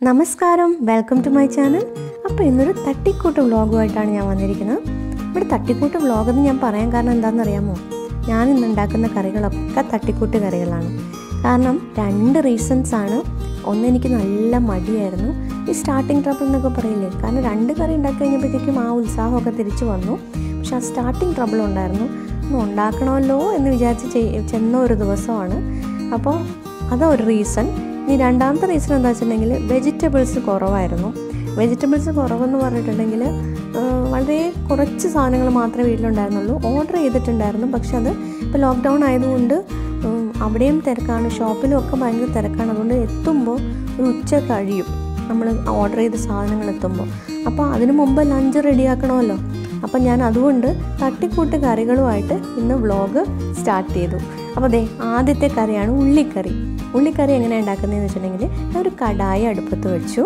നമസ്കാരം welcome to my channel അപ്പോൾ ഇന്നൊരു തട്ടിക്കൂട്ട് വ്ളോഗുമായിട്ടാണ് ഞാൻ വന്നിരിക്കുന്നത് ഇവിടെ തട്ടിക്കൂട്ട് വ്ളോഗ് എന്ന് ഞാൻ പറയാൻ കാരണം എന്താണെന്ന് അറിയാമോ ഞാൻ ഇന്ന് ഉണ്ടാക്കുന്ന കറികളൊക്കെ തട്ടിക്കൂട്ട് കറികളാണ് കാരണം രണ്ട് റീസൺസ് ആണ് ഒന്ന് എനിക്ക് നല്ല മടിയായിരുന്നു ഈ സ്റ്റാർട്ടിങ് ട്രബിൾ എന്നൊക്കെ പറയില്ലേ കാരണം രണ്ട് കറി ഉണ്ടാക്കി കഴിഞ്ഞപ്പോഴത്തേക്കും ആ ഉത്സാഹമൊക്കെ തിരിച്ചു വന്നു പക്ഷെ ആ സ്റ്റാർട്ടിങ് ട്രബിൾ ഉണ്ടായിരുന്നു ഒന്ന് ഉണ്ടാക്കണമല്ലോ എന്ന് വിചാരിച്ച് ചെയ്- ചെന്ന ഒരു ദിവസമാണ് അപ്പോൾ അതാ ഒരു റീസൺ ഇനി രണ്ടാമത്തെ റീസൺ എന്താ വെച്ചിട്ടുണ്ടെങ്കിൽ വെജിറ്റബിൾസ് കുറവായിരുന്നു വെജിറ്റബിൾസ് കുറവെന്ന് പറഞ്ഞിട്ടുണ്ടെങ്കിൽ ആ, വളരെ കുറച്ച് സാധനങ്ങൾ മാത്രമേ വീട്ടിലുണ്ടായിരുന്നുള്ളൂ ഓർഡർ ചെയ്തിട്ടുണ്ടായിരുന്നു പക്ഷെ അത് ഇപ്പോൾ ലോക്ക്ഡൗൺ ആയതുകൊണ്ട് ഉം, അവിടെയും തിരക്കാണ് ഷോപ്പിലും ഒക്കെ ഭയങ്കര തിരക്കാണ് അതുകൊണ്ട് എത്തുമ്പോൾ ഒരു ഉച്ച കഴിയും നമ്മൾ ഓർഡർ ചെയ്ത സാധനങ്ങൾ എത്തുമ്പോൾ അപ്പോൾ അതിന് മുമ്പ് ലഞ്ച് റെഡിയാക്കണമല്ലോ അപ്പം ഞാൻ അതുകൊണ്ട് തട്ടിക്കൂട്ട് കറികളുമായിട്ട് ഇന്ന് വ്ളോഗ് സ്റ്റാർട്ട് ചെയ്തു അപ്പോൾ അതെ ആദ്യത്തെ കറിയാണ് ഉള്ളിക്കറി ഉള്ളിക്കറി എങ്ങനെയാണ് ഉണ്ടാക്കുന്നതെന്ന് വെച്ചിട്ടുണ്ടെങ്കിൽ ഞാൻ ഒരു കടായി അടുപ്പത്ത് വെച്ചു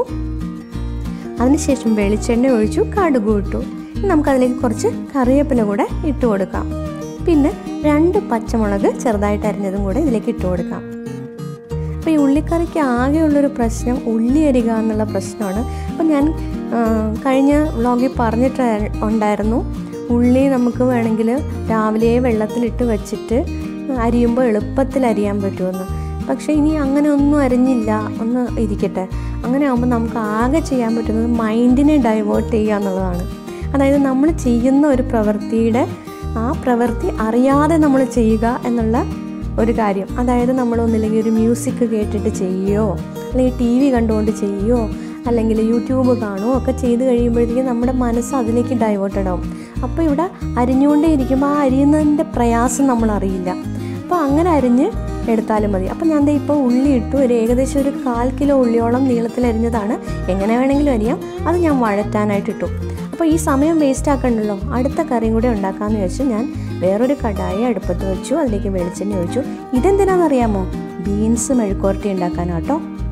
അതിനുശേഷം വെളിച്ചെണ്ണ ഒഴിച്ചു കടുക് ഇട്ടു ഇനി നമുക്കതിലേക്ക് കുറച്ച് കറിവേപ്പില കൂടെ ഇട്ട് കൊടുക്കാം പിന്നെ രണ്ട് പച്ചമുളക് ചെറുതായിട്ട് അരിഞ്ഞതും കൂടെ ഇതിലേക്ക് ഇട്ട് കൊടുക്കാം അപ്പോൾ ഈ ഉള്ളിക്കറിക്ക് ആകെയുള്ളൊരു പ്രശ്നം ഉള്ളി അരിക എന്നുള്ള പ്രശ്നമാണ് അപ്പോൾ ഞാൻ ആ, കഴിഞ്ഞ വ്ളോഗിൽ പറഞ്ഞിട്ട് ഉണ്ടായിരുന്നു ഉള്ളി നമുക്ക് വേണമെങ്കിൽ രാവിലെ വെള്ളത്തിലിട്ട് വെച്ചിട്ട് അരിയുമ്പോൾ എളുപ്പത്തിൽ അരിയാൻ പറ്റുമെന്ന് പക്ഷേ ഇനി അങ്ങനെ ഒന്നും അരിഞ്ഞില്ല ഒന്ന് ഇരിക്കട്ടെ അങ്ങനെ ആകുമ്പോൾ നമുക്ക് ആകെ ചെയ്യാൻ പറ്റുന്നത് മൈൻഡിനെ ഡൈവേർട്ട് ചെയ്യുക എന്നുള്ളതാണ് അതായത് നമ്മൾ ചെയ്യുന്ന ഒരു പ്രവൃത്തിയുടെ ആ പ്രവൃത്തി അറിയാതെ നമ്മൾ ചെയ്യുക എന്നുള്ള ഒരു കാര്യം അതായത് നമ്മൾ ഒന്നില്ലെങ്കിൽ ഒരു മ്യൂസിക് കേട്ടിട്ട് ചെയ്യുകയോ അല്ലെങ്കിൽ ടി വി കണ്ടുകൊണ്ട് ചെയ്യുകയോ അല്ലെങ്കിൽ യൂട്യൂബ് കാണുകയോ ഒക്കെ ചെയ്ത് കഴിയുമ്പോഴത്തേക്കും നമ്മുടെ മനസ്സ് അതിലേക്ക് ഡൈവേർട്ടഡ് ആവും അപ്പോൾ ഇവിടെ അരിഞ്ഞുകൊണ്ടേ ഇരിക്കുമ്പോൾ ആ അരിയുന്നതിൻ്റെ പ്രയാസം നമ്മൾ അറിയില്ല അപ്പോൾ അങ്ങനെ അരിഞ്ഞ് എടുത്താലും മതി അപ്പോൾ ഞാൻ ദേ ഇപ്പോൾ ഉള്ളി ഇട്ടു ഒരു ഏകദേശം ഒരു കാൽ കിലോ ഉള്ളിയോളം നീളത്തിൽ അരിഞ്ഞതാണ് എങ്ങനെ വേണമെങ്കിലും അരിയാം അത് ഞാൻ വഴറ്റാനായിട്ട് ഇട്ടു അപ്പോൾ ഈ സമയം വേസ്റ്റ് ആക്കണ്ടല്ലോ അടുത്ത കറിയും കൂടെ ഉണ്ടാക്കാമെന്ന് വെച്ച് ഞാൻ വേറൊരു കടായി അടുപ്പത്ത് വെച്ചു അതിലേക്ക് വെളിച്ചെണ്ണ ഒഴിച്ചു ഇതെന്തിനാണെന്നറിയാമോ ബീൻസ് മെഴുക്കുവരട്ടി ഉണ്ടാക്കാനാട്ടോ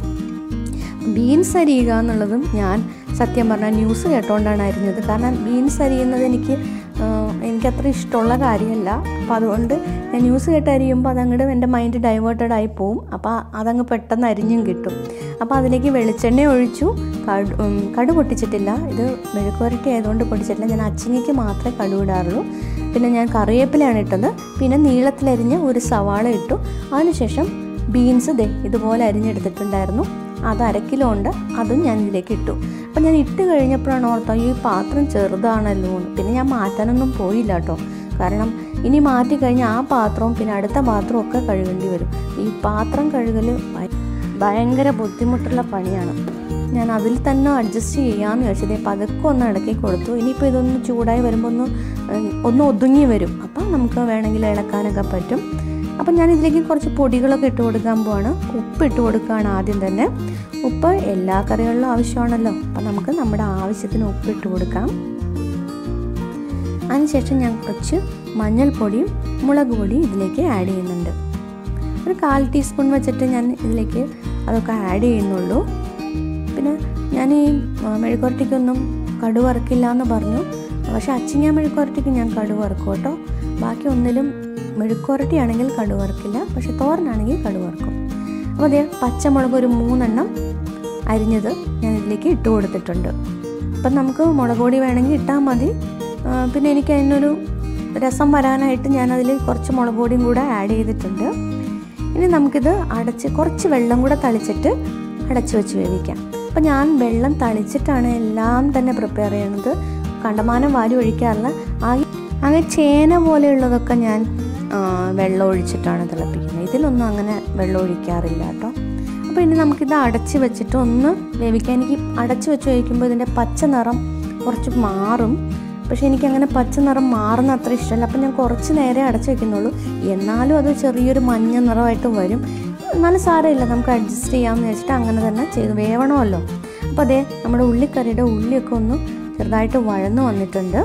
ബീൻസ് അരിയുക എന്നുള്ളതും ഞാൻ സത്യം പറഞ്ഞാൽ ന്യൂസ് കേട്ടോണ്ടാണ് അരിഞ്ഞത് കാരണം ബീൻസ് അരിയുന്നത് എനിക്ക് ആഹ്, എനിക്കത്ര ഇഷ്ടമുള്ള കാര്യമല്ല അപ്പോൾ അതുകൊണ്ട് ഞാൻ ന്യൂസ് കേട്ട് അരിയുമ്പോൾ അതങ്ങോട്ട് എൻ്റെ മൈൻഡ് ഡൈവേർട്ടഡ് ആയി പോവും അപ്പോൾ അതങ്ങ് പെട്ടെന്ന് അരിഞ്ഞും കിട്ടും അപ്പോൾ അതിലേക്ക് വെളിച്ചെണ്ണ ഒഴിച്ചു കടു ഉം, കടു പൊട്ടിച്ചിട്ടില്ല ഇത് മെഴുക്കുവരട്ടി ആയതുകൊണ്ട് പൊട്ടിച്ചിട്ടില്ല ഞാൻ അച്ചിങ്ങയ്ക്ക് മാത്രമേ കടു ഇടാറുള്ളൂ പിന്നെ ഞാൻ കറിവേപ്പിലയാണ് ഇട്ടത് പിന്നെ നീളത്തിലരിഞ്ഞ് ഒരു സവാള ഇട്ടു അതിനുശേഷം ബീൻസ് ദേ ഇതുപോലെ അരിഞ്ഞെടുത്തിട്ടുണ്ടായിരുന്നു അത് അര കിലോ ഉണ്ട് അതും ഞാൻ ഇതിലേക്ക് ഇട്ടു അപ്പം ഞാൻ ഇട്ട് കഴിഞ്ഞപ്പോഴാണ് ഓർത്തോ ഈ പാത്രം ചെറുതാണല്ലോ എന്ന് പിന്നെ ഞാൻ മാറ്റാനൊന്നും പോയില്ല കേട്ടോ കാരണം ഇനി മാറ്റി കഴിഞ്ഞാൽ ആ പാത്രവും പിന്നെ അടുത്ത പാത്രവും ഒക്കെ കഴുകേണ്ടി വരും ഈ പാത്രം കഴുകൽ ഭയ- ഭയങ്കര ബുദ്ധിമുട്ടുള്ള പണിയാണ് ഞാൻ അതിൽ തന്നെ അഡ്ജസ്റ്റ് ചെയ്യാമെന്ന് ചോദിച്ചത് പതുക്കെ ഒന്ന് ഇടയ്ക്ക് കൊടുത്തു ഇനിയിപ്പോൾ ഇതൊന്ന് ചൂടായി വരുമ്പോൾ ഒന്ന് ഉം, ഒന്ന് ഒതുങ്ങി വരും അപ്പം നമുക്ക് വേണമെങ്കിൽ ഇളക്കാനൊക്കെ പറ്റും അപ്പം ഞാൻ ഇതിലേക്ക് കുറച്ച് പൊടികളൊക്കെ ഇട്ട് കൊടുക്കാൻ പോവാണ് ഉപ്പ് ഇട്ട് കൊടുക്കുകയാണ് ആദ്യം തന്നെ ഉപ്പ് എല്ലാ കറികളിലും ആവശ്യമാണല്ലോ അപ്പം നമുക്ക് നമ്മുടെ ആവശ്യത്തിന് ഉപ്പ് ഇട്ട് കൊടുക്കാം അതിനുശേഷം ഞാൻ കുറച്ച് മഞ്ഞൾപ്പൊടിയും മുളക് പൊടിയും ഇതിലേക്ക് ആഡ് ചെയ്യുന്നുണ്ട് ഒരു കാൽ ടീസ്പൂൺ വെച്ചിട്ട് ഞാൻ ഇതിലേക്ക് അതൊക്കെ ആഡ് ചെയ്യുന്നുള്ളൂ പിന്നെ ഞാൻ ഈ ആ, മെഴുക്കുവരട്ടിക്കൊന്നും കടു വറുക്കില്ല എന്ന് പറഞ്ഞു പക്ഷെ അച്ചിങ്ങ മെഴുക്കുവരട്ടിക്ക് ഞാൻ കടു വറുക്കും കേട്ടോ ബാക്കി ഒന്നിലും മെഴുക്കുവരട്ടി ആണെങ്കിൽ കടു വറുക്കില്ല പക്ഷെ തോരനാണെങ്കിൽ കടു വറുക്കും അപ്പോൾ അതേ പച്ചമുളക് ഒരു മൂന്നെണ്ണം അരിഞ്ഞത് ഞാൻ ഇതിലേക്ക് ഇട്ട് കൊടുത്തിട്ടുണ്ട് അപ്പം നമുക്ക് മുളക് പൊടി വേണമെങ്കിൽ ഇട്ടാൽ മതി ആ, പിന്നെ എനിക്ക് അതിനൊരു രസം വരാനായിട്ട് ഞാൻ അതിൽ കുറച്ച് മുളക് പൊടിയും കൂടെ ആഡ് ചെയ്തിട്ടുണ്ട് ഇനി നമുക്കിത് അടച്ച് കുറച്ച് വെള്ളം കൂടെ തളിച്ചിട്ട് അടച്ച് വെച്ച് വേവിക്കാം അപ്പം ഞാൻ വെള്ളം തളിച്ചിട്ടാണ് എല്ലാം തന്നെ പ്രിപ്പയർ ചെയ്യണത് കണ്ടമാനം വാരി ഒഴിക്കാറില്ല ആകെ ആകെ ചേന പോലെയുള്ളതൊക്കെ ഞാൻ ആ, വെള്ളം ഒഴിച്ചിട്ടാണ് തിളപ്പിക്കുന്നത് ഇതിലൊന്നും അങ്ങനെ വെള്ളം ഒഴിക്കാറില്ല കേട്ടോ അപ്പോൾ ഇനി നമുക്കിത് അടച്ച് വെച്ചിട്ട് ഒന്ന് വേവിക്കാൻ എനിക്ക് അടച്ച് വെച്ച് വേവിക്കുമ്പോൾ ഇതിൻ്റെ പച്ച നിറം കുറച്ച് മാറും പക്ഷേ എനിക്കങ്ങനെ പച്ച നിറം മാറുന്ന അത്ര ഇഷ്ടമല്ല അപ്പം ഞാൻ കുറച്ച് നേരെ അടച്ച് വെക്കുന്നുള്ളൂ എന്നാലും അത് ചെറിയൊരു മഞ്ഞ നിറമായിട്ട് വരും എന്നാലും സാരമില്ല നമുക്ക് അഡ്ജസ്റ്റ് ചെയ്യാമെന്ന് വെച്ചിട്ട് അങ്ങനെ തന്നെ ചെയ്ത് വേവണമല്ലോ അപ്പോൾ അതേ നമ്മുടെ ഉള്ളിക്കറിയുടെ ഉള്ളിയൊക്കെ ഒന്ന് ചെറുതായിട്ട് വഴന്നു വന്നിട്ടുണ്ട്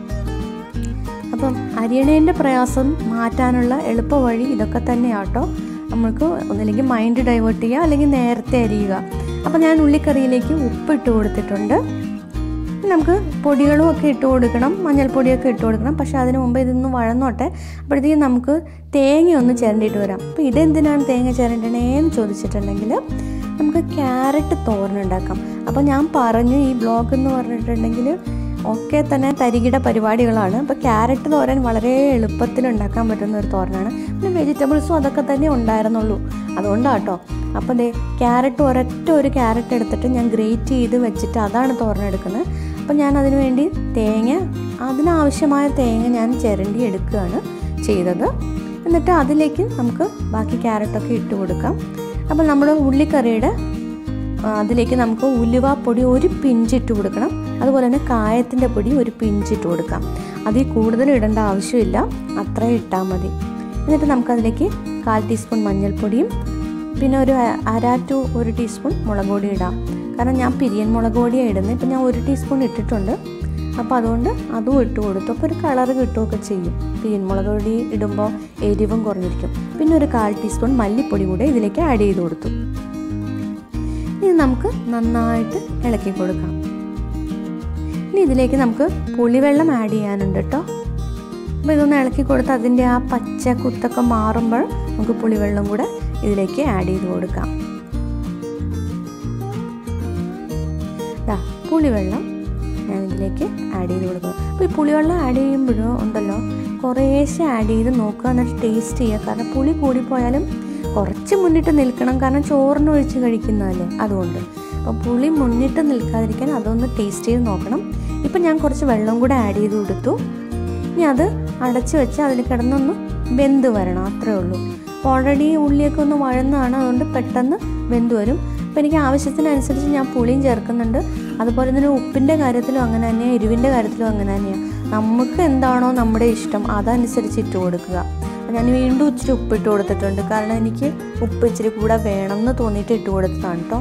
അപ്പം അരിയണേൻ്റെ പ്രയാസം മാറ്റാനുള്ള എളുപ്പ വഴി ഇതൊക്കെ തന്നെയാട്ടോ നമുക്ക് ഒന്നില്ലെങ്കിൽ മൈൻഡ് ഡൈവേർട്ട് ചെയ്യുക അല്ലെങ്കിൽ നേരത്തെ അരിയുക അപ്പം ഞാൻ ഉള്ളിക്കറിയിലേക്ക് ഉപ്പ് ഇട്ട് കൊടുത്തിട്ടുണ്ട് ഇനി നമുക്ക് പൊടികളും ഒക്കെ ഇട്ട് കൊടുക്കണം മഞ്ഞൾപ്പൊടിയൊക്കെ ഇട്ട് കൊടുക്കണം പക്ഷേ അതിന് മുമ്പ് ഇതൊന്ന് വഴന്നോട്ടെ അപ്പോഴത്തേക്കും നമുക്ക് തേങ്ങ ഒന്ന് ചിരണ്ടിയിട്ട് വരാം അപ്പോൾ ഇതെന്തിനാണ് തേങ്ങ ചിരണ്ടണേന്ന് ചോദിച്ചിട്ടുണ്ടെങ്കിൽ നമുക്ക് ക്യാരറ്റ് തോരൻ ഉണ്ടാക്കാം അപ്പോൾ ഞാൻ പറഞ്ഞു ഈ ബ്ലോഗ് എന്ന് പറഞ്ഞിട്ടുണ്ടെങ്കിൽ ഒക്കെ തന്നെ തരികിട പരിപാടികളാണ് അപ്പോൾ ക്യാരറ്റ് തോരൻ വളരെ എളുപ്പത്തിൽ ഉണ്ടാക്കാൻ പറ്റുന്ന ഒരു തോരനാണ് പിന്നെ വെജിറ്റബിൾസും അതൊക്കെ തന്നെ ഉണ്ടായിരുന്നുള്ളൂ അതുകൊണ്ടാട്ടോ അപ്പോൾ ദേ ക്യാരറ്റ് ഒരൊറ്റ ഒരു ക്യാരറ്റ് എടുത്തിട്ട് ഞാൻ ഗ്രേറ്റ് ചെയ്ത് വെച്ചിട്ട് അതാണ് തോരൻ എടുക്കുന്നത് അപ്പോൾ ഞാൻ അതിന് വേണ്ടി തേങ്ങ അതിനാവശ്യമായ തേങ്ങ ഞാൻ ചിരണ്ടി എടുക്കുകയാണ് ചെയ്തത് എന്നിട്ട് അതിലേക്ക് നമുക്ക് ബാക്കി ക്യാരറ്റൊക്കെ ഇട്ട് കൊടുക്കാം അപ്പോൾ നമ്മുടെ ഉള്ളിക്കറിയുടെ അതിലേക്ക് നമുക്ക് ഉലുവാപ്പൊടി ഒരു പിഞ്ച് ഇട്ട് കൊടുക്കണം അതുപോലെ തന്നെ കായത്തിൻ്റെ പൊടി ഒരു പിഞ്ച് ഇട്ട് കൊടുക്കാം അതിൽ കൂടുതൽ ഇടേണ്ട ആവശ്യമില്ല അത്ര ഇട്ടാൽ മതി എന്നിട്ട് നമുക്കതിലേക്ക് കാൽ ടീസ്പൂൺ മഞ്ഞൾപ്പൊടിയും പിന്നെ ഒരു അര ടു ഒരു ടീസ്പൂൺ മുളക് പൊടി ഇടാം കാരണം ഞാൻ പിരിയൻ മുളക് പൊടിയാണ് ഇടുന്നത് ഇപ്പം ഞാൻ ഒരു ടീസ്പൂൺ ഇട്ടിട്ടുണ്ട് അപ്പോൾ അതുകൊണ്ട് അതും ഇട്ട് കൊടുത്തു അപ്പോൾ ഒരു കളർ കിട്ടുകയൊക്കെ ചെയ്യും പിരിയൻ മുളക് പൊടി ഇടുമ്പോൾ എരിവും കുറഞ്ഞിരിക്കും പിന്നെ ഒരു കാൽ ടീസ്പൂൺ മല്ലിപ്പൊടി കൂടെ ഇതിലേക്ക് ആഡ് ചെയ്ത് കൊടുത്തു ഇനി നമുക്ക് നന്നായിട്ട് ഇളക്കി കൊടുക്കാം ഇനി ഇതിലേക്ക് നമുക്ക് പുളിവെള്ളം ആഡ് ചെയ്യാനുണ്ട് കേട്ടോ അപ്പോൾ ഇതൊന്ന് ഇളക്കി കൊടുത്ത് അതിൻ്റെ ആ പച്ച കുത്തൊക്കെ മാറുമ്പോൾ നമുക്ക് പുളിവെള്ളം കൂടെ ഇതിലേക്ക് ആഡ് ചെയ്ത് കൊടുക്കാം ദാ പുളിവെള്ളം ഞാൻ ഇതിലേക്ക് ആഡ് ചെയ്ത് കൊടുക്കുക അപ്പോൾ ഈ പുളിവെള്ളം ആഡ് ചെയ്യുമ്പോഴും ഉണ്ടല്ലോ കുറേശ്ശെ ആഡ് ചെയ്ത് നോക്കുക എന്നിട്ട് ടേസ്റ്റ് ചെയ്യുക കാരണം പുളി കൂടിപ്പോയാലും കുറച്ച് മുന്നിട്ട് നിൽക്കണം കാരണം ചോറിന് ഒഴിച്ച് കഴിക്കുന്നതല്ലേ അതുകൊണ്ട് അപ്പോൾ പുളി മുന്നിട്ട് നിൽക്കാതിരിക്കാൻ അതൊന്ന് ടേസ്റ്റ് ചെയ്ത് നോക്കണം ഇപ്പം ഞാൻ കുറച്ച് വെള്ളം കൂടെ ആഡ് ചെയ്ത് കൊടുത്തു ഇനി അത് അടച്ച് വെച്ച് അതിൽ കിടന്നൊന്ന് വെന്ത് വരണം അത്രേ ഉള്ളൂ അപ്പോൾ ഓൾറെഡി ഉള്ളിയൊക്കെ ഒന്ന് വഴന്നതാണ് അതുകൊണ്ട് പെട്ടെന്ന് വെന്ത് വരും അപ്പോൾ എനിക്ക് ആവശ്യത്തിനനുസരിച്ച് ഞാൻ പുളിയും ചേർക്കുന്നുണ്ട് അതുപോലെ തന്നെ ഉപ്പിൻ്റെ കാര്യത്തിലും അങ്ങനെ തന്നെയാണ് എരിവിൻ്റെ കാര്യത്തിലും അങ്ങനെ തന്നെയാണ് നമുക്ക് എന്താണോ നമ്മുടെ ഇഷ്ടം അതനുസരിച്ച് ഇട്ട് കൊടുക്കുക ഞാൻ വീണ്ടും ഇച്ചിരി ഉപ്പിട്ട് കൊടുത്തിട്ടുണ്ട് കാരണം എനിക്ക് ഉപ്പ് ഇച്ചിരി കൂടെ വേണം എന്ന് തോന്നിയിട്ട് ഇട്ട് കൊടുത്തതാണ് കേട്ടോ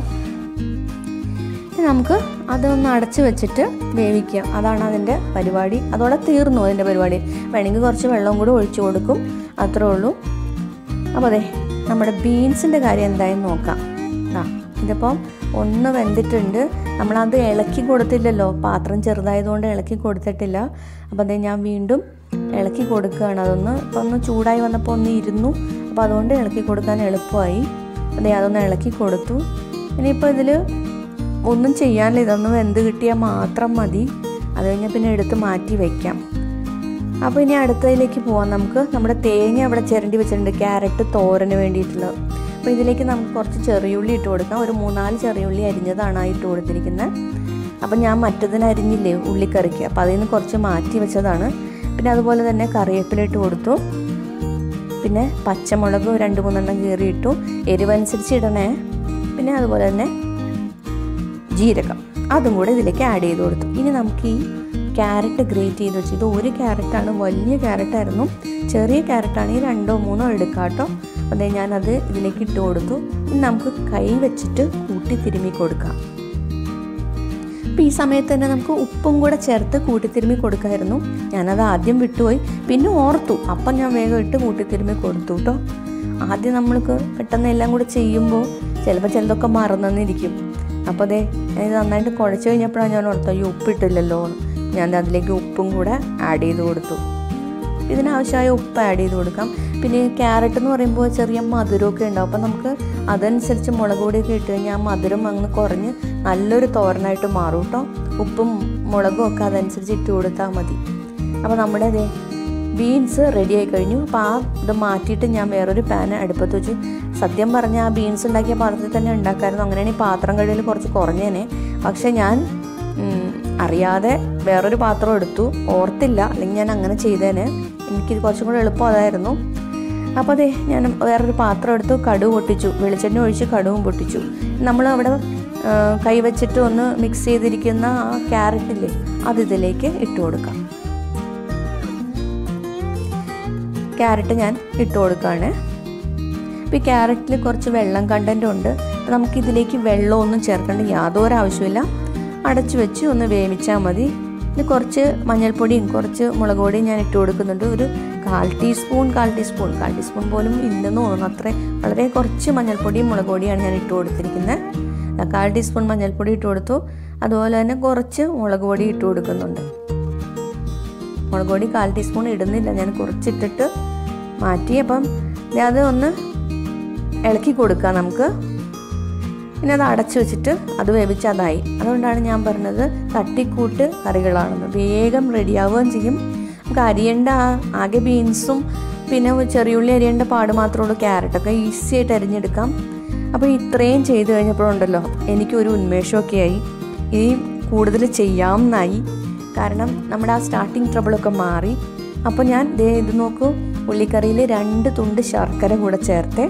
നമുക്ക് അതൊന്ന് അടച്ച് വെച്ചിട്ട് വേവിക്കുക അതാണ് അതിൻ്റെ പരിപാടി അതോടെ തീർന്നു അതിൻ്റെ പരിപാടി വേണമെങ്കിൽ കുറച്ച് വെള്ളം കൂടെ ഒഴിച്ചു കൊടുക്കും അത്രേ ഉള്ളൂ അപ്പോൾ അതെ നമ്മുടെ ബീൻസിൻ്റെ കാര്യം എന്തായെന്ന് നോക്കാം ആ ഇതിപ്പം ഒന്ന് വെന്തിട്ടുണ്ട് നമ്മളത് ഇളക്കി കൊടുത്തില്ലല്ലോ പാത്രം ചെറുതായതുകൊണ്ട് ഇളക്കി കൊടുത്തിട്ടില്ല അപ്പോൾ അതേ ഞാൻ വീണ്ടും ഇളക്കി കൊടുക്കുകയാണ് അതൊന്ന് ഇപ്പം ഒന്ന് ചൂടായി വന്നപ്പോൾ ഒന്ന് ഇരുന്നു അപ്പോൾ അതുകൊണ്ട് ഇളക്കി കൊടുക്കാൻ എളുപ്പമായി അതെ അതൊന്ന് ഇളക്കി കൊടുത്തു ഇനിയിപ്പോൾ ഇതിൽ ഒന്നും ചെയ്യാനില്ല ഇതൊന്ന് വെന്ത് കിട്ടിയാൽ മാത്രം മതി അത് കഴിഞ്ഞാൽ പിന്നെ എടുത്ത് മാറ്റി വയ്ക്കാം അപ്പോൾ ഇനി അടുത്തതിലേക്ക് പോവാം നമുക്ക് നമ്മുടെ തേങ്ങ അവിടെ ചിരണ്ടി വെച്ചിട്ടുണ്ട് ക്യാരറ്റ് തോരന് വേണ്ടിയിട്ടുള്ളത് അപ്പോൾ ഇതിലേക്ക് നമുക്ക് കുറച്ച് ചെറിയുള്ളി ഇട്ട് കൊടുക്കാം ഒരു മൂന്നാല് ചെറിയുള്ളി അരിഞ്ഞതാണ് ആ ഇട്ട് കൊടുത്തിരിക്കുന്നത് അപ്പം ഞാൻ മറ്റതിന് അരിഞ്ഞില്ലേ ഉള്ളിക്കറിക്ക് അപ്പോൾ അതിൽ നിന്ന് കുറച്ച് മാറ്റി വെച്ചതാണ് പിന്നെ അതുപോലെ തന്നെ കറിവേപ്പില ഇട്ട് കൊടുത്തു പിന്നെ പച്ചമുളക് രണ്ട് മൂന്നെണ്ണം കീറി ഇട്ടു എരിവനുസരിച്ച് ഇടണേ പിന്നെ അതുപോലെ തന്നെ ജീരകം അതും കൂടെ ഇതിലേക്ക് ആഡ് ചെയ്ത് കൊടുത്തു ഇനി നമുക്ക് ഈ ക്യാരറ്റ് ഗ്രേറ്റ് ചെയ്ത് വെച്ചു ഇത് ഒരു ക്യാരറ്റാണ് വലിയ ക്യാരറ്റായിരുന്നു ചെറിയ ക്യാരറ്റാണെങ്കിൽ രണ്ടോ മൂന്നോ എടുക്കാം കേട്ടോ അതേ ഞാനത് ഇതിലേക്ക് ഇട്ട് കൊടുത്തു ഇനി നമുക്ക് കൈ വെച്ചിട്ട് കൂട്ടി തിരുമ്മി കൊടുക്കാം അപ്പോൾ ഈ സമയത്ത് തന്നെ നമുക്ക് ഉപ്പും കൂടെ ചേർത്ത് കൂട്ടിത്തിരുമ്മി കൊടുക്കായിരുന്നു ഞാനത് ആദ്യം വിട്ടുപോയി പിന്നെ ഓർത്തു അപ്പം ഞാൻ വേഗം ഇട്ട് കൂട്ടിത്തിരുമ്മി കൊടുത്തു കേട്ടോ ആദ്യം നമ്മൾക്ക് പെട്ടെന്ന് എല്ലാം കൂടെ ചെയ്യുമ്പോൾ ചിലപ്പോൾ ചിലതൊക്കെ മറന്നെന്നിരിക്കും അപ്പോൾ അതെ ഇത് നന്നായിട്ട് കുഴച്ച് കഴിഞ്ഞപ്പോഴാണ് ഞാൻ ഓർത്തു ഈ ഉപ്പിട്ടില്ലല്ലോ ഞാൻ അതിലേക്ക് ഉപ്പും കൂടെ ആഡ് ചെയ്ത് കൊടുത്തു ഇതിനാവശ്യമായ ഉപ്പ് ആഡ് ചെയ്ത് കൊടുക്കാം പിന്നെ ക്യാരറ്റ് എന്ന് പറയുമ്പോൾ ചെറിയ മധുരമൊക്കെ ഉണ്ടാവും അപ്പം നമുക്ക് അതനുസരിച്ച് മുളക് പൊടിയൊക്കെ ഇട്ട് കഴിഞ്ഞാൽ ആ മധുരം അങ്ങ് കുറഞ്ഞ് നല്ലൊരു തോരനായിട്ട് മാറും കേട്ടോ ഉപ്പും മുളകും ഒക്കെ അതനുസരിച്ച് ഇട്ട് കൊടുത്താൽ മതി അപ്പോൾ നമ്മുടെ അതെ ബീൻസ് റെഡി ആയി കഴിഞ്ഞു അപ്പോൾ ആ ഇത് മാറ്റിയിട്ട് ഞാൻ വേറൊരു പാൻ അടുപ്പത്ത് വെച്ചു സത്യം പറഞ്ഞാൽ ആ ബീൻസ് ഉണ്ടാക്കിയ പാത്രത്തിൽ തന്നെ ഉണ്ടാക്കായിരുന്നു അങ്ങനെയാണെങ്കിൽ പാത്രം കഴുകൽ കുറച്ച് കുറഞ്ഞേനെ പക്ഷേ ഞാൻ അറിയാതെ വേറൊരു പാത്രം എടുത്തു ഓർത്തില്ല അല്ലെങ്കിൽ ഞാൻ അങ്ങനെ ചെയ്തേനെ എനിക്കിത് കുറച്ചും കൂടെ എളുപ്പം അതായിരുന്നു അപ്പോൾ അതെ ഞാൻ വേറൊരു പാത്രം എടുത്തു കടുവ് പൊട്ടിച്ചു വെളിച്ചെണ്ണ ഒഴിച്ച് കടുവും പൊട്ടിച്ചു നമ്മൾ അവിടെ കൈ വെച്ചിട്ട് ഒന്ന് മിക്സ് ചെയ്തിരിക്കുന്ന ആ ക്യാരറ്റില്ലേ അത് ഇതിലേക്ക് ഇട്ട് കൊടുക്കാം ക്യാരറ്റ് ഞാൻ ഇട്ട് കൊടുക്കുകയാണ് അപ്പോൾ ഈ ക്യാരറ്റിൽ കുറച്ച് വെള്ളം കണ്ടൻ്റ് ഉണ്ട് അപ്പോൾ നമുക്ക് ഇതിലേക്ക് വെള്ളമൊന്നും ചേർക്കേണ്ട യാതൊരു ആവശ്യമില്ല അടച്ചു വെച്ച് ഒന്ന് വേവിച്ചാൽ മതി പിന്നെ കുറച്ച് മഞ്ഞൾപ്പൊടിയും കുറച്ച് മുളക് പൊടിയും ഞാൻ ഇട്ട് കൊടുക്കുന്നുണ്ട് ഒരു കാൽ ടീസ്പൂൺ കാൽ ടീസ്പൂൺ കാൽ ടീസ്പൂൺ പോലും ഇല്ലെന്ന് തോന്നുന്നു അത്രേ വളരെ കുറച്ച് മഞ്ഞൾപ്പൊടിയും മുളക് പൊടിയാണ് ഞാൻ ഇട്ട് കൊടുത്തിരിക്കുന്നത് കാൽ ടീസ്പൂൺ മഞ്ഞൾപ്പൊടി ഇട്ട് കൊടുത്തു അതുപോലെ തന്നെ കുറച്ച് മുളക് പൊടി ഇട്ട് കൊടുക്കുന്നുണ്ട് മുളക് പൊടി കാൽ ടീസ്പൂൺ ഇടുന്നില്ല ഞാൻ കുറച്ചിട്ടിട്ട് മാറ്റി അപ്പം അത് ഒന്ന് ഇളക്കി കൊടുക്കാം നമുക്ക് പിന്നെ അത് അടച്ചു വെച്ചിട്ട് അത് വേവിച്ച് അതായി അതുകൊണ്ടാണ് ഞാൻ പറഞ്ഞത് തട്ടിക്കൂട്ട് കറികളാണെന്ന് വേഗം റെഡിയാവുകയും ചെയ്യും നമുക്ക് അരിയേണ്ട ആ- ആകെ ബീൻസും പിന്നെ ചെറിയുള്ളി അരിയേണ്ട പാട് മാത്രമേ ഉള്ളൂ ക്യാരറ്റൊക്കെ ഈസി ആയിട്ട് അരിഞ്ഞെടുക്കാം അപ്പോൾ ഇത്രയും ചെയ്ത് കഴിഞ്ഞപ്പോഴുണ്ടല്ലോ എനിക്കൊരു ഉന്മേഷമൊക്കെ ആയി ഇനി കൂടുതൽ ചെയ്യാമെന്നായി കാരണം നമ്മുടെ ആ സ്റ്റാർട്ടിങ് ട്രബിളൊക്കെ മാറി അപ്പോൾ ഞാൻ ദേ ഇത് നോക്കൂ ഉള്ളിക്കറിയിൽ രണ്ട് തുണ്ട് ശർക്കര കൂടെ ചേർത്തേ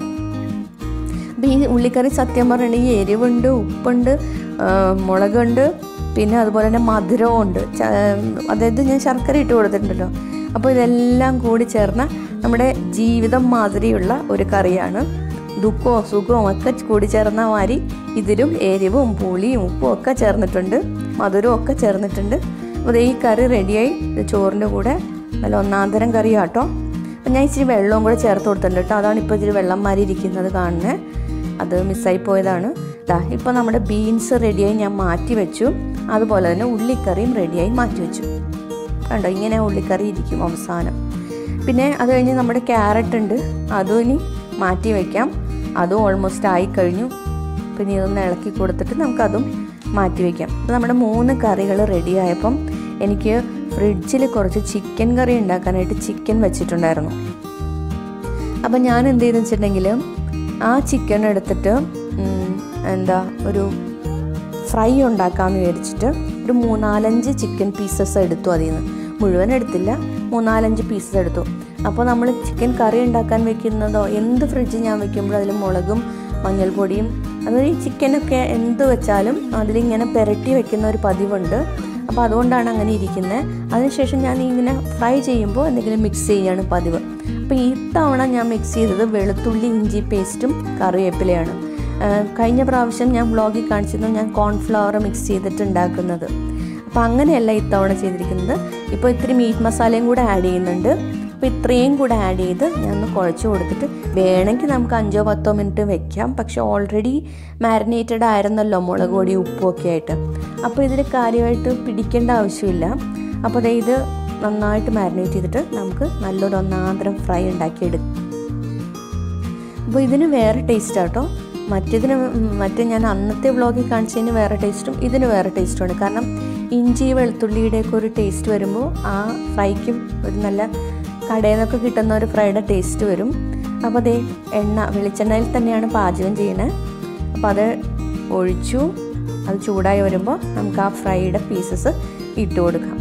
അപ്പം ഈ ഉള്ളിക്കറി സത്യം പറഞ്ഞിട്ടുണ്ടെങ്കിൽ എരിവുണ്ട് ഉപ്പുണ്ട് ആ, മുളകുണ്ട് പിന്നെ അതുപോലെ തന്നെ മധുരവും ഉണ്ട് ച- അതായത് ഞാൻ ശർക്കര ഇട്ട് കൊടുത്തിട്ടുണ്ടല്ലോ അപ്പോൾ ഇതെല്ലാം കൂടി ചേർന്ന നമ്മുടെ ജീവിതം മാതിരിയുള്ള ഒരു കറിയാണ് ദുഃഖവും സുഖവും ഒക്കെ കൂടി ചേർന്ന മാതിരി ഇതിലും എരിവും പുളിയും ഉപ്പും ഒക്കെ ചേർന്നിട്ടുണ്ട് മധുരവും ഒക്കെ ചേർന്നിട്ടുണ്ട് അപ്പോൾ ദേ ഈ കറി റെഡിയായി ഇത് ചോറിൻ്റെ കൂടെ നല്ല ഒന്നാന്തരം കറിയാട്ടോ അപ്പം ഞാൻ ഇച്ചിരി വെള്ളവും കൂടെ ചേർത്ത് കൊടുത്തിട്ടുണ്ട് കേട്ടോ അതാണ് ഇപ്പോൾ ഇച്ചിരി വെള്ളം മാറി ഇരിക്കുന്നത് കാണുന്നത് അത് മിസ്സായി പോയതാണ് ദാ ഇപ്പോൾ നമ്മുടെ ബീൻസ് റെഡിയായി ഞാൻ മാറ്റി വെച്ചു അതുപോലെ തന്നെ ഉള്ളിക്കറിയും റെഡിയായി മാറ്റി വെച്ചു കണ്ടോ ഇങ്ങനെ ഉള്ളിക്കറി ഇരിക്കും അവസാനം പിന്നെ അത് കഴിഞ്ഞ് നമ്മുടെ ക്യാരറ്റ് ഉണ്ട് അതും ഇനി മാറ്റി വയ്ക്കാം അതും ഓൾമോസ്റ്റ് ആയി കഴിഞ്ഞു പിന്നെ ഇതൊന്ന് ഇളക്കി കൊടുത്തിട്ട് നമുക്കതും മാറ്റി വയ്ക്കാം അപ്പോൾ നമ്മുടെ മൂന്ന് കറികൾ റെഡി ആയപ്പം എനിക്ക് ഫ്രിഡ്ജിൽ കുറച്ച് ചിക്കൻ കറി ഉണ്ടാക്കാനായിട്ട് ചിക്കൻ വെച്ചിട്ടുണ്ടായിരുന്നു അപ്പം ഞാൻ എന്ത് ചെയ്തെന്ന് വെച്ചിട്ടുണ്ടെങ്കിൽ ആ ചിക്കൻ എടുത്തിട്ട് ഉം, എന്താ ഒരു ഫ്രൈ ഉണ്ടാക്കാമെന്ന് വിചാരിച്ചിട്ട് ഒരു മൂന്നാലഞ്ച് ചിക്കൻ പീസസ് എടുത്തു അതിൽ നിന്ന് മുഴുവൻ എടുത്തില്ല മൂന്നാലഞ്ച് പീസസ് എടുത്തു അപ്പോൾ നമ്മൾ ചിക്കൻ കറി ഉണ്ടാക്കാൻ വെക്കുന്നതോ എന്ത് ഫ്രിഡ്ജ് ഞാൻ വെക്കുമ്പോഴും അതിൽ മുളകും മഞ്ഞൾപ്പൊടിയും അതായത് ഈ ചിക്കനൊക്കെ എന്ത് വെച്ചാലും അതിലിങ്ങനെ പുരട്ടി വെക്കുന്ന ഒരു പതിവുണ്ട് അപ്പോൾ അതുകൊണ്ടാണ് അങ്ങനെ ഇരിക്കുന്നത് അതിനുശേഷം ഞാൻ ഇങ്ങനെ ഫ്രൈ ചെയ്യുമ്പോൾ എന്തെങ്കിലും മിക്സ് ചെയ്യാണ് പതിവ് അപ്പോൾ ഈ തവണ ഞാൻ മിക്സ് ചെയ്തത് വെളുത്തുള്ളി ഇഞ്ചി പേസ്റ്റും കറിവേപ്പിലയാണ് ആ, കഴിഞ്ഞ പ്രാവശ്യം ഞാൻ ബ്ലോഗിൽ കാണിച്ചിരുന്നു ഞാൻ കോൺഫ്ലവർ മിക്സ് ചെയ്തിട്ട് ഉണ്ടാക്കുന്നത് അപ്പോൾ അങ്ങനെയല്ല ഇത്തവണ ചെയ്തിരിക്കുന്നത് ഇപ്പോൾ ഇത്തിരി മീറ്റ് മസാലയും കൂടെ ആഡ് ചെയ്യുന്നുണ്ട് അപ്പോൾ ഇത്രയും കൂടെ ആഡ് ചെയ്ത് ഞാൻ ഒന്ന് കുഴച്ച് കൊടുത്തിട്ട് വേണമെങ്കിൽ നമുക്ക് അഞ്ചോ പത്തോ മിനിറ്റ് വെക്കാം പക്ഷെ ഓൾറെഡി മാരിനേറ്റഡ് ആയിരുന്നല്ലോ മുളക് പൊടി ഉപ്പും ഒക്കെ ആയിട്ട് അപ്പോൾ ഇതിൽ കാര്യമായിട്ട് പിടിക്കേണ്ട ആവശ്യമില്ല അപ്പോൾ ദേ ഇത് നന്നായിട്ട് മാരിനേറ്റ് ചെയ്തിട്ട് നമുക്ക് നല്ലൊരു ഒന്നാന്തരം ഫ്രൈ ഉണ്ടാക്കിയെടുക്കാം അപ്പോൾ ഇതിന് വേറെ ടേസ്റ്റ് ആട്ടോ മറ്റേതിന് ഉം, മറ്റേ ഞാൻ അന്നത്തെ വ്ളോഗിൽ കാണിച്ചതിന് വേറെ ടേസ്റ്റും ഇതിന് വേറെ ടേസ്റ്റുമാണ് കാരണം ഇഞ്ചി വെളുത്തുള്ളിയുടെയൊക്കെ ഒരു ടേസ്റ്റ് വരുമ്പോൾ ആ ഫ്രൈക്ക് ഒരു നല്ല കടയിൽ നിന്നൊക്കെ കിട്ടുന്ന ഒരു ഫ്രൈയുടെ ടേസ്റ്റ് വരും അപ്പോൾ അതേ എണ്ണ വെളിച്ചെണ്ണയിൽ തന്നെയാണ് പാചകം ചെയ്യണത് അപ്പോൾ അത് ഒഴിച്ചു അത് ചൂടായി വരുമ്പോൾ നമുക്ക് ആ ഫ്രൈയുടെ പീസസ് ഇട്ട് കൊടുക്കാം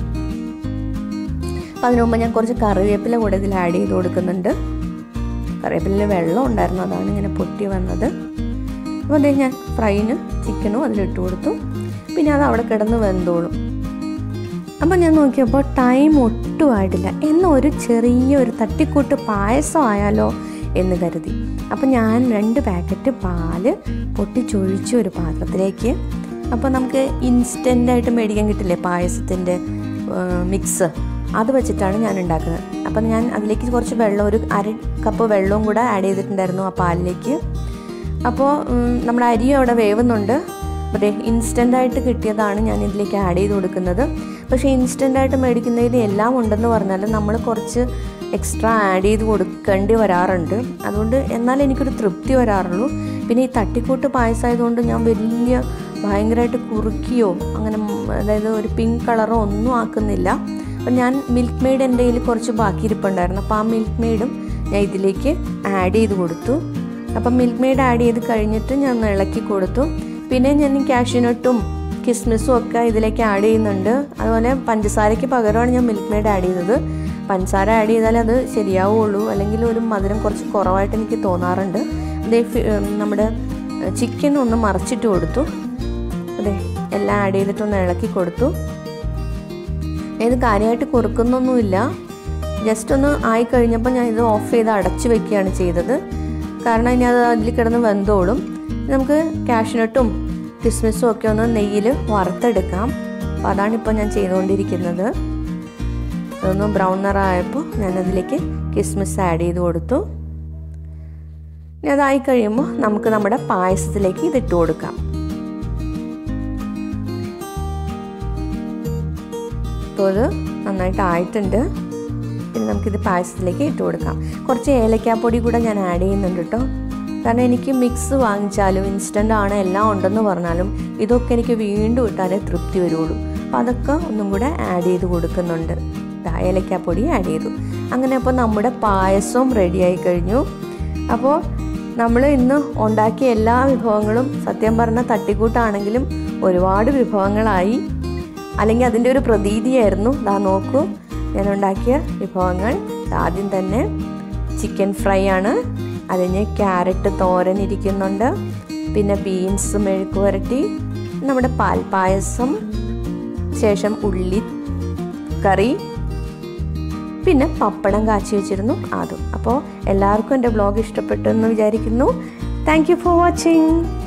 അപ്പോൾ അതിനു മുമ്പ് ഞാൻ കുറച്ച് കറിവേപ്പില കൂടെ ഇതിൽ ആഡ് ചെയ്ത് കൊടുക്കുന്നുണ്ട് കറിവേപ്പിലിൽ വെള്ളം ഉണ്ടായിരുന്നു അതാണ് ഇങ്ങനെ പൊട്ടി വന്നത് അപ്പോൾ അതേ ഞാൻ ഫ്രൈന് ചിക്കനും അതിലിട്ട് കൊടുത്തു പിന്നെ അത് അവിടെ കിടന്ന് വെന്തോളും അപ്പം ഞാൻ നോക്കിയപ്പോൾ ടൈം ഒട്ടും ആയിട്ടില്ല എന്നാൽ ഒരു ചെറിയ ഒരു തട്ടിക്കൂട്ട് പായസം ആയാലോ എന്ന് കരുതി അപ്പം ഞാൻ രണ്ട് പാക്കറ്റ് പാല് പൊട്ടിച്ചൊഴിച്ചു ഒരു പാത്രത്തിലേക്ക് അപ്പോൾ നമുക്ക് ഇൻസ്റ്റൻ്റായിട്ട് മേടിക്കാൻ കിട്ടില്ലേ പായസത്തിൻ്റെ മിക്സ് അത് വെച്ചിട്ടാണ് ഞാൻ ഉണ്ടാക്കുന്നത് അപ്പം ഞാൻ അതിലേക്ക് കുറച്ച് വെള്ളം ഒരു അര കപ്പ് വെള്ളവും കൂടെ ആഡ് ചെയ്തിട്ടുണ്ടായിരുന്നു ആ പാലിലേക്ക് അപ്പോൾ ഉം, നമ്മുടെ അരി അവിടെ വേവുന്നുണ്ട് അതെ ഇൻസ്റ്റൻ്റായിട്ട് കിട്ടിയതാണ് ഞാൻ ഇതിലേക്ക് ആഡ് ചെയ്ത് കൊടുക്കുന്നത് പക്ഷേ ഇൻസ്റ്റൻ്റായിട്ട് മേടിക്കുന്നതിൽ എല്ലാം ഉണ്ടെന്ന് പറഞ്ഞാൽ നമ്മൾ കുറച്ച് എക്സ്ട്രാ ആഡ് ചെയ്ത് കൊടുക്കേണ്ടി വരാറുണ്ട് അതുകൊണ്ട് എന്നാലും എനിക്കൊരു തൃപ്തി വരാറുള്ളൂ പിന്നെ ഈ തട്ടിക്കൂട്ട് പായസമായതുകൊണ്ട് ഞാൻ വലിയ ഭയങ്കരമായിട്ട് കുറുക്കിയോ അങ്ങനെ ഉം, അതായത് ഒരു പിങ്ക് കളറോ ഒന്നും ആക്കുന്നില്ല അപ്പം ഞാൻ മിൽക്ക് മെയ്ഡ് എൻ്റെ കയ്യിൽ കുറച്ച് ബാക്കി ഇരിപ്പുണ്ടായിരുന്നു അപ്പോൾ ആ മിൽക്ക് മെയ്ഡും ഞാൻ ഇതിലേക്ക് ആഡ് ചെയ്ത് കൊടുത്തു അപ്പം മിൽക്ക് മെയ്ഡ് ആഡ് ചെയ്ത് കഴിഞ്ഞിട്ട് ഞാൻ ഒന്ന് ഇളക്കി കൊടുത്തു പിന്നെ ഞാൻ കാഷ്യൂനട്ടും കിസ്മിസും ഒക്കെ ഇതിലേക്ക് ആഡ് ചെയ്യുന്നുണ്ട് അതുപോലെ പഞ്ചസാരയ്ക്ക് പകരമാണ് ഞാൻ മിൽക്ക് മെയ്ഡ് ആഡ് ചെയ്തത് പഞ്ചസാര ആഡ് ചെയ്താലേ അത് ശരിയാവുള്ളൂ അല്ലെങ്കിൽ ഒരു മധുരം കുറച്ച് കുറവായിട്ട് എനിക്ക് തോന്നാറുണ്ട് അതേ ഫി- ഉം, നമ്മുടെ ചിക്കൻ ഒന്ന് മറച്ചിട്ട് കൊടുത്തു അതെ എല്ലാം ആഡ് ചെയ്തിട്ടൊന്ന് ഇളക്കി കൊടുത്തു ഇത് കാര്യമായിട്ട് കുറുക്കുന്നൊന്നുമില്ല ജസ്റ്റ് ഒന്ന് ആയി കഴിഞ്ഞപ്പോൾ ഞാൻ ഇത് ഓഫ് ചെയ്ത് അടച്ചു വെക്കുകയാണ് ചെയ്തത് കാരണം ഇനി അത് അതിൽ കിടന്ന് വെന്തോളും നമുക്ക് കാഷ്നട്ടും കിസ്മിസും ഒക്കെ ഒന്ന് നെയ്യിൽ വറുത്തെടുക്കാം അപ്പോൾ അതാണ് ഇപ്പോൾ ഞാൻ ചെയ്തുകൊണ്ടിരിക്കുന്നത് അതൊന്ന് ബ്രൗൺ നിറമായപ്പോൾ ഞാൻ അതിലേക്ക് കിസ്മിസ് ആഡ് ചെയ്ത് കൊടുത്തു ഇനി അതായി കഴിയുമ്പോൾ നമുക്ക് നമ്മുടെ പായസത്തിലേക്ക് ഇതിട്ട് കൊടുക്കാം ഇപ്പോൾ ഇത് നന്നായിട്ട് ആയിട്ടുണ്ട് പിന്നെ നമുക്കിത് പായസത്തിലേക്ക് ഇട്ട് കൊടുക്കാം കുറച്ച് ഏലക്കാപ്പൊടി കൂടെ ഞാൻ ആഡ് ചെയ്യുന്നുണ്ട് കേട്ടോ കാരണം എനിക്ക് മിക്സ് വാങ്ങിച്ചാലും ഇൻസ്റ്റൻ്റ് ആണ് എല്ലാം ഉണ്ടെന്ന് പറഞ്ഞാലും ഇതൊക്കെ എനിക്ക് വീണ്ടും ഇട്ടാലേ തൃപ്തി വരുള്ളൂ അപ്പം അതൊക്കെ ഒന്നും കൂടെ ആഡ് ചെയ്ത് കൊടുക്കുന്നുണ്ട് ദാ ഏലക്കാപ്പൊടി ആഡ് ചെയ്തു അങ്ങനെ അപ്പോൾ നമ്മുടെ പായസവും റെഡിയായി കഴിഞ്ഞു അപ്പോൾ നമ്മൾ ഇന്ന് ഉണ്ടാക്കിയ എല്ലാ വിഭവങ്ങളും സത്യം പറഞ്ഞ തട്ടിക്കൂട്ടാണെങ്കിലും ഒരുപാട് വിഭവങ്ങളായി അല്ലെങ്കിൽ അതിൻ്റെ ഒരു പ്രതീതിയായിരുന്നു ദാ നോക്കൂ ഞാൻ ഉണ്ടാക്കിയ വിഭവങ്ങൾ ആദ്യം തന്നെ ചിക്കൻ ഫ്രൈ ആണ് അതിന് ക്യാരറ്റ് തോരൻ ഇരിക്കുന്നുണ്ട് പിന്നെ ബീൻസ് മെഴുക്ക് പുരട്ടി നമ്മുടെ പാൽപ്പായസം ശേഷം ഉള്ളി കറി പിന്നെ പപ്പടം കാച്ചി വെച്ചിരുന്നു അതും അപ്പോൾ എല്ലാവർക്കും എൻ്റെ ബ്ലോഗ് ഇഷ്ടപ്പെട്ടു എന്ന് വിചാരിക്കുന്നു താങ്ക് യു ഫോർ വാച്ചിങ്